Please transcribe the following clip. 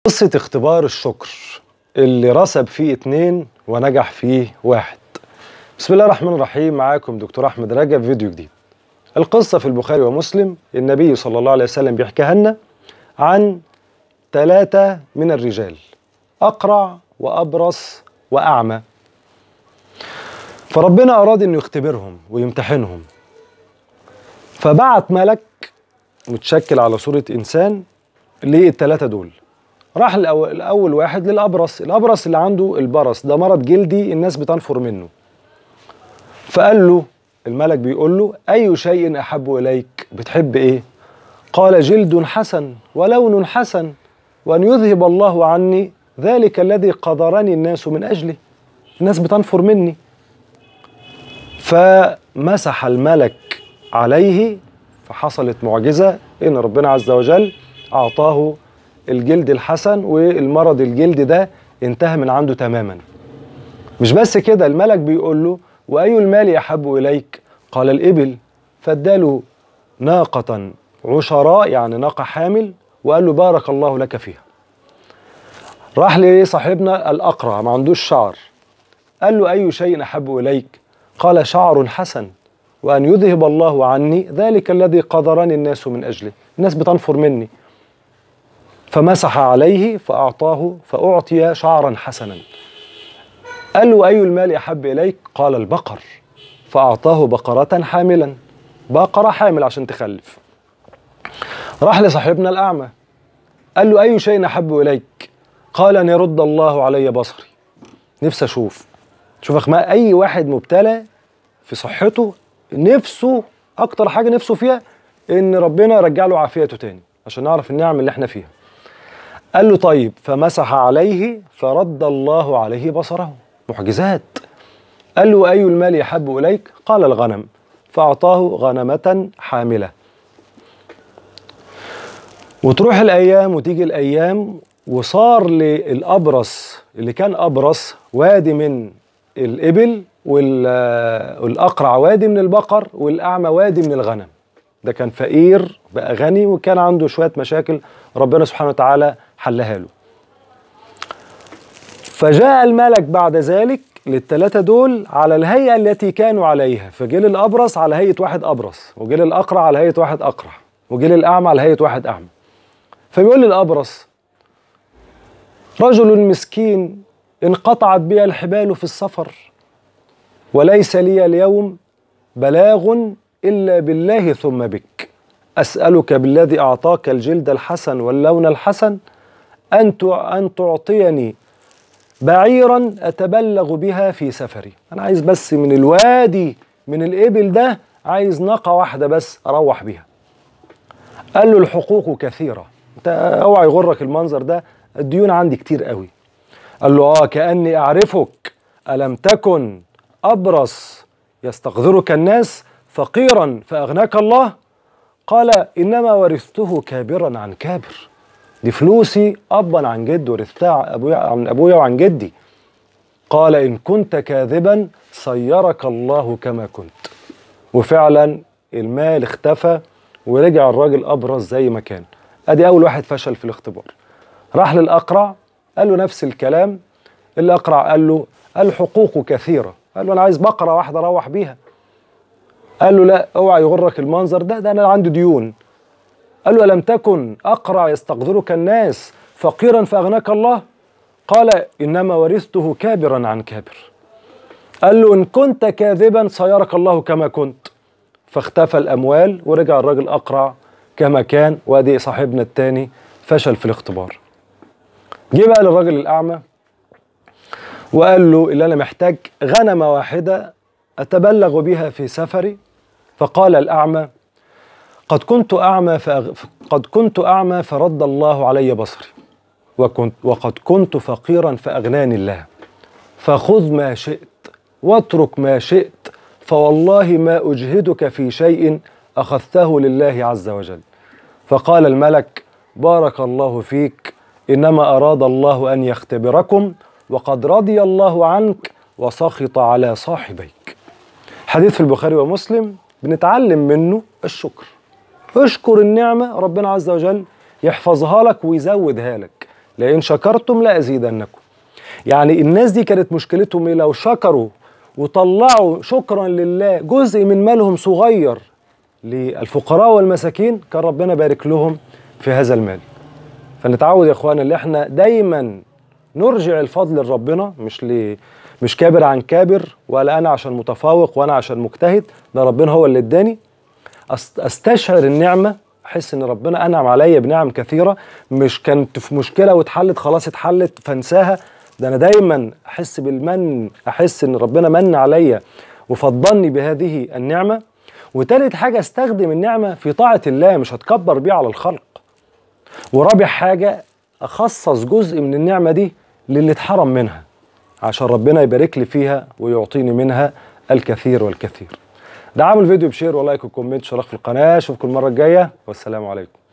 قصة اختبار الشكر اللي رسب فيه اتنين ونجح فيه واحد بسم الله الرحمن الرحيم معاكم دكتور أحمد رجب فيديو جديد القصة في البخاري ومسلم النبي صلى الله عليه وسلم بيحكيها لنا عن ثلاثة من الرجال أقرع وأبرص وأعمى فربنا أراد أنه يختبرهم ويمتحنهم فبعت ملك متشكل على صورة إنسان للثلاثة دول راح الأول, الأول واحد للأبرص الأبرص اللي عنده البرص ده مرض جلدي الناس بتنفر منه فقال له الملك بيقول له أي شيء أحب إليك بتحب إيه قال جلد حسن ولون حسن وأن يذهب الله عني ذلك الذي قدرني الناس من أجله الناس بتنفر مني فمسح الملك عليه فحصلت معجزة إن ربنا عز وجل أعطاه الجلد الحسن والمرض الجلد ده انتهى من عنده تماما مش بس كده الملك بيقول له وأي المال أحب إليك قال الإبل فاداله ناقة عشراء يعني ناقة حامل وقال له بارك الله لك فيها راح لصاحبنا الأقرع ما عندوش شعر قال له أي شيء أحب إليك قال شعر حسن وأن يذهب الله عني ذلك الذي قدرني الناس من أجله الناس بتنفر مني فمسح عليه فأعطاه فأعطي شعرا حسنا قال له أي المال أحب إليك قال البقر فأعطاه بقرة حاملا بقرة حامل عشان تخلف راح لصاحبنا الأعمى قال له أي شيء أحب إليك قال أن يرد الله علي بصري نفسي أشوف شوف أخماء أي واحد مبتلى في صحته نفسه أكتر حاجة نفسه فيها إن ربنا يرجع له عافيته تاني عشان نعرف النعم اللي احنا فيها قال له طيب فمسح عليه فرد الله عليه بصره معجزات قال له أي المال يحب إليك قال الغنم فأعطاه غنمة حاملة وتروح الأيام وتيجي الأيام وصار للأبرص اللي كان أبرص وادي من الإبل والأقرع وادي من البقر والأعمى وادي من الغنم ده كان فقير بقى غني وكان عنده شوية مشاكل ربنا سبحانه وتعالى حلها له فجاء الملك بعد ذلك للثلاثة دول على الهيئة التي كانوا عليها فجه الأبرص على هيئة واحد أبرص وجه الأقرع على هيئة واحد أقرع وجه الأعمى على هيئة واحد أعمى فبيقول للأبرص رجل مسكين انقطعت بي الحبال في السفر وليس لي اليوم بلاغ إلا بالله ثم بك أسألك بالذي أعطاك الجلد الحسن واللون الحسن أن أن تعطيني بعيرا أتبلغ بها في سفري أنا عايز بس من الوادي من الإبل ده عايز ناقة واحدة بس أروح بيها قال له الحقوق كثيرة أنت أوعى يغرك المنظر ده الديون عندي كتير قوي قال له آه كأني أعرفك ألم تكن أبرص يستقذرك الناس فقيرا فأغناك الله قال إنما ورثته كابرا عن كابر دي فلوسي أبا عن جد ورثتها أبويا عن أبويا وعن جدي قال إن كنت كاذبا صيرك الله كما كنت وفعلا المال اختفى ورجع الراجل أبرز زي ما كان أدي أول واحد فشل في الاختبار راح للأقرع قال له نفس الكلام الأقرع قال له الحقوق كثيرة قال له أنا عايز بقرة واحدة أروح بيها قال له لا اوعى يغرك المنظر ده ده انا عندي ديون قال له الم تكن اقرع يستقدرك الناس فقيرا فاغناك الله قال انما ورثته كابرا عن كابر قال له ان كنت كاذبا صيرك الله كما كنت فاختفى الاموال ورجع الراجل اقرع كما كان وادي صاحبنا التاني فشل في الاختبار جه بقى للراجل الاعمى وقال له اللي انا محتاج غنمه واحده اتبلغ بها في سفري فقال الأعمى قد كنت أعمى فأغ... قد كنت أعمى فرد الله علي بصري وكنت وقد كنت فقيرا فأغناني الله فخذ ما شئت واترك ما شئت فوالله ما أجهدك في شيء أخذته لله عز وجل فقال الملك بارك الله فيك إنما أراد الله أن يختبركم وقد رضي الله عنك وسخط على صاحبيك حديث في البخاري ومسلم بنتعلم منه الشكر اشكر النعمة ربنا عز وجل يحفظها لك ويزودها لك لئن شكرتم لازيدنكم يعني الناس دي كانت مشكلتهم ايه لو شكروا وطلعوا شكرا لله جزء من مالهم صغير للفقراء والمساكين كان ربنا بارك لهم في هذا المال فنتعود يا اخوانا اللي احنا دايما نرجع الفضل لربنا مش ل مش كابر عن كابر ولا انا عشان متفوق وانا عشان مجتهد ده ربنا هو اللي اداني استشعر النعمه احس ان ربنا انعم عليا بنعم كثيره مش كانت في مشكله واتحلت خلاص اتحلت فانساها ده انا دايما احس بالمن احس ان ربنا من عليا وفضلني بهذه النعمه وتالت حاجه استخدم النعمه في طاعه الله مش هتكبر بيها على الخلق ورابع حاجه اخصص جزء من النعمه دي للي اتحرم منها عشان ربنا يبارك لي فيها ويعطيني منها الكثير والكثير دعموا الفيديو بشير ولايك وكومنت شرف في القناه اشوفكم المره الجايه والسلام عليكم